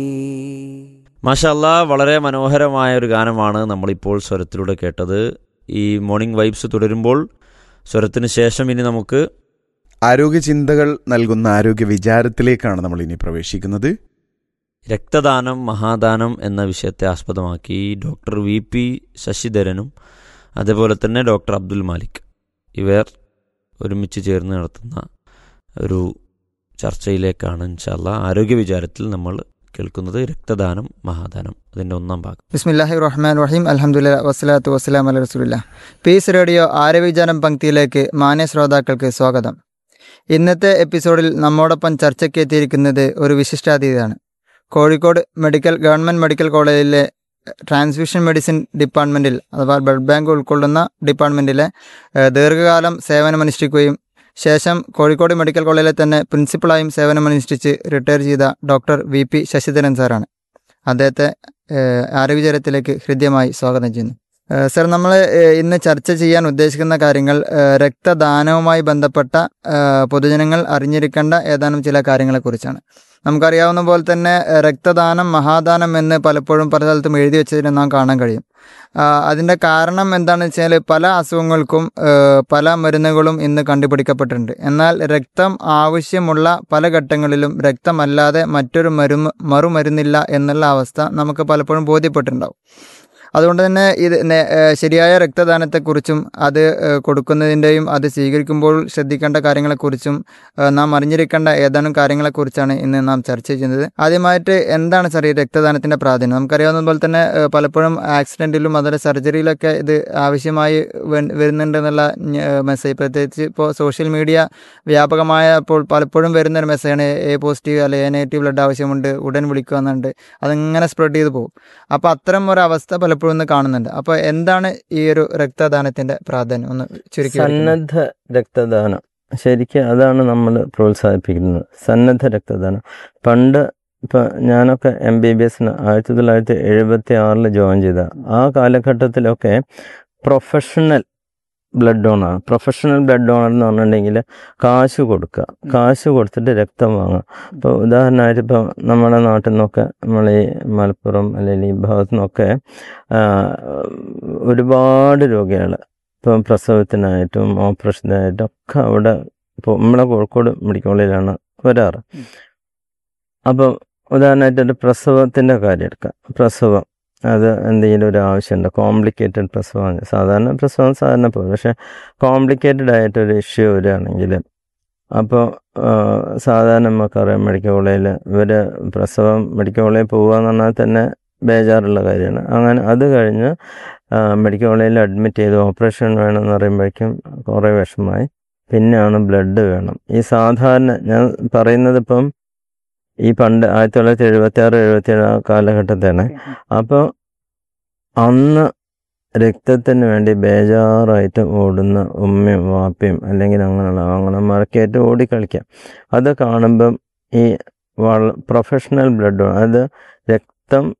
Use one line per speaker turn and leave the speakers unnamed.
മാഷല്ല വളരെ മനോഹരമായ ഒരു ഗാനമാണ് നമ്മളിപ്പോൾ സ്വരത്തിലൂടെ കേട്ടത് ഈ മോർണിംഗ് വൈബ്സ് തുടരുമ്പോൾ സ്വരത്തിന് ശേഷം ഇനി നമുക്ക്
ആരോഗ്യ ചിന്തകൾ നൽകുന്ന ആരോഗ്യ വിചാരത്തിലേക്കാണ് നമ്മൾ ഇനി പ്രവേശിക്കുന്നത്
രക്തദാനം മഹാദാനം എന്ന വിഷയത്തെ ആസ്പദമാക്കി ഡോക്ടർ വി പി ശശിധരനും അതേപോലെ തന്നെ ഡോക്ടർ അബ്ദുൽ മാലിക് ഇവർ ഒരുമിച്ച് ചേർന്ന് നടത്തുന്ന ഒരു ചർച്ചയിലേക്കാണ് ഇൻഷാല്ല ആരോഗ്യ വിചാരത്തിൽ നമ്മൾ കേൾക്കുന്നത് രക്തദാനം മഹാദാനം അതിൻ്റെ ഒന്നാം ഭാഗം
ബിസ്മില്ലാഹി റഹ്മാൻ റഹീം അലഹമുല്ല വസ്സലാത്തു വസ്സലാം അല റസൂലില്ല പീസ് റേഡിയോ ആരോഗ്യജാനം പങ്ക്തിയിലേക്ക് മാന്യ ശ്രോതാക്കൾക്ക് സ്വാഗതം ഇന്നത്തെ എപ്പിസോഡിൽ നമ്മോടൊപ്പം ചർച്ചയ്ക്ക് എത്തിയിരിക്കുന്നത് ഒരു വിശിഷ്ടാതിഥിയാണ് കോഴിക്കോട് മെഡിക്കൽ ഗവൺമെൻറ് മെഡിക്കൽ കോളേജിലെ ട്രാൻസ്ഫ്യൂഷൻ മെഡിസിൻ ഡിപ്പാർട്ട്മെൻറ്റിൽ അഥവാ ബ്ലഡ് ബാങ്ക് ഉൾക്കൊള്ളുന്ന ഡിപ്പാർട്ട്മെൻറ്റിലെ ഏഹ്, ദീർഘകാലം സേവനമനുഷ്ഠിക്കുകയും ശേഷം കോഴിക്കോട് മെഡിക്കൽ കോളേജിലെ തന്നെ പ്രിൻസിപ്പളായും സേവനമനുഷ്ഠിച്ച് റിട്ടയർ ചെയ്ത ഡോക്ടർ വി പി ശശിധരൻ സാറാണ് അദ്ദേഹത്തെ ഏഹ്, ആരോഗ്യചരത്തിലേക്ക് ഹൃദ്യമായി സ്വാഗതം ചെയ്യുന്നു ഏഹ്, സർ നമ്മൾ ഏഹ്, ഇന്ന് ചർച്ച ചെയ്യാൻ ഉദ്ദേശിക്കുന്ന കാര്യങ്ങൾ ഏഹ്, രക്തദാനവുമായി ബന്ധപ്പെട്ട ഏഹ്, പൊതുജനങ്ങൾ അറിഞ്ഞിരിക്കേണ്ട ഏതാനും ചില കാര്യങ്ങളെക്കുറിച്ചാണ് നമുക്കറിയാവുന്ന പോലെ തന്നെ ഏഹ്, രക്തദാനം മഹാദാനം എന്ന് പലപ്പോഴും പല സ്ഥലത്തും എഴുതി വെച്ചതിന് നാം കാണാൻ കഴിയും ആ, അതിൻ്റെ കാരണം എന്താണെന്ന് വെച്ചാൽ പല അസുഖങ്ങൾക്കും ഏഹ്, പല മരുന്നുകളും ഇന്ന് കണ്ടുപിടിക്കപ്പെട്ടിട്ടുണ്ട് എന്നാൽ രക്തം ആവശ്യമുള്ള പല ഘട്ടങ്ങളിലും രക്തമല്ലാതെ മറ്റൊരു മരുന്ന് മറുമരുന്നില്ല എന്നുള്ള അവസ്ഥ നമുക്ക് പലപ്പോഴും ബോധ്യപ്പെട്ടിട്ടുണ്ടാവും അതുകൊണ്ട് തന്നെ ഇത് നേ- ഏഹ് ശരിയായ രക്തദാനത്തെക്കുറിച്ചും അത് ഏഹ് കൊടുക്കുന്നതിൻ്റെയും അത് സ്വീകരിക്കുമ്പോൾ ശ്രദ്ധിക്കേണ്ട കാര്യങ്ങളെക്കുറിച്ചും ഏഹ് നാം അറിഞ്ഞിരിക്കേണ്ട ഏതാനും കാര്യങ്ങളെക്കുറിച്ചാണ് ഇന്ന് നാം ചർച്ച ചെയ്യുന്നത് ആദ്യമായിട്ട് എന്താണ് സാർ ഈ രക്തദാനത്തിൻ്റെ പ്രാധാന്യം നമുക്കറിയാവുന്ന പോലെ തന്നെ ഏഹ് പലപ്പോഴും ആക്സിഡൻറ്റിലും അതുപോലെ സർജറിയിലൊക്കെ ഇത് ആവശ്യമായി വ- വരുന്നുണ്ടെന്നുള്ള മെസ്സേജ് പ്രത്യേകിച്ച് ഇപ്പോൾ സോഷ്യൽ മീഡിയ വ്യാപകമായപ്പോൾ പലപ്പോഴും വരുന്ന ഒരു മെസ്സേജാണ് എ പോസിറ്റീവ് അല്ലെങ്കിൽ എ നെഗറ്റീവ് ബ്ലഡ് ആവശ്യമുണ്ട് ഉടൻ വിളിക്കുക എന്നുണ്ട് അതിങ്ങനെ സ്പ്രെഡ് ചെയ്ത് പോകും അപ്പോൾ അത്തരം ഒരു അവസ്ഥ പലപ്പോഴും ഇന്ന് കാണുന്നുണ്ട് അപ്പോൾ എന്താണ് ഈ ഒരു രക്തദാനത്തിന്റെ പ്രാധാന്യം ഒന്ന് ചുരുക്കി വിവരിക്കുമോ?
സന്നദ്ധ രക്തദാനം ശരിക്കും അതാണ് നമ്മൾ പ്രോത്സാഹിപ്പിക്കുന്നത് സന്നദ്ധ രക്തദാനം പണ്ട് ഇപ്പം ഞാനൊക്കെ എം ബി ബി എസിന് ആയിരത്തി തൊള്ളായിരത്തി എഴുപത്തി ആറിൽ ജോയിൻ ചെയ്ത ആ കാലഘട്ടത്തിലൊക്കെ professional blood donor professional blood donor എന്ന് പറഞ്ഞിട്ടുണ്ടെങ്കിൽ കാശ് കൊടുക്കുക കാശ് കൊടുത്തിട്ട് രക്തം വാങ്ങുക ഇപ്പോൾ ഉദാഹരണമായിട്ട് ഇപ്പോൾ നമ്മുടെ നാട്ടിൽ നിന്നൊക്കെ നമ്മൾ ഈ മലപ്പുറം അല്ലെങ്കിൽ ഈ ഭാഗത്തു നിന്നൊക്കെ ആ, ഒരുപാട് രോഗികൾ ഇപ്പം പ്രസവത്തിനായിട്ടും ഓപ്പറേഷനായിട്ടും ഒക്കെ അവിടെ ഇപ്പോൾ നമ്മളെ കോഴിക്കോട് മെഡിക്കൽ കോളേജിലാണ് വരാറ് അപ്പം ഉദാഹരണമായിട്ട് ഒരു പ്രസവത്തിൻ്റെ കാര്യം എടുക്കാം പ്രസവം അത് എന്തെങ്കിലും ഒരു ആവശ്യമുണ്ട് കോംപ്ലിക്കേറ്റഡ് പ്രസവമാണ് സാധാരണ പ്രസവം സാധാരണ പോകും പക്ഷേ കോംപ്ലിക്കേറ്റഡ് ആയിട്ടൊരു ഇഷ്യൂ വരികയാണെങ്കിൽ അപ്പോൾ സാധാരണ നമുക്കറിയാം മെഡിക്കൽ കോളേജിൽ ഇവർ പ്രസവം മെഡിക്കൽ കോളേജിൽ പോകുക എന്ന് പറഞ്ഞാൽ തന്നെ ബേജാറുള്ള കാര്യമാണ് അങ്ങനെ അത് കഴിഞ്ഞ് ആ, മെഡിക്കൽ കോളേജിൽ അഡ്മിറ്റ് ചെയ്ത് ഓപ്പറേഷൻ വേണമെന്ന് പറയുമ്പോഴേക്കും കുറേ വിഷമമായി പിന്നെയാണ് ബ്ലഡ് വേണം ഈ സാധാരണ ഞാൻ പറയുന്നത് ഇപ്പം ഈ പണ്ട് ആയിരത്തി തൊള്ളായിരത്തി എഴുപത്തി ആറ് എഴുപത്തി ഏഴ് കാലഘട്ടത്താണ് അപ്പോൾ അന്ന് രക്തത്തിന് വേണ്ടി ബേജാറായിട്ട് ഓടുന്ന ഉമ്മയും വാപ്പയും അല്ലെങ്കിൽ അങ്ങനെയുള്ള ആങ്ങളന്മാരൊക്കെ ആയിട്ട് ഓടിക്കളിക്കാം അത് കാണുമ്പം ഈ വള പ്രൊഫഷണൽ ബ്ലഡ് അത് രക്തം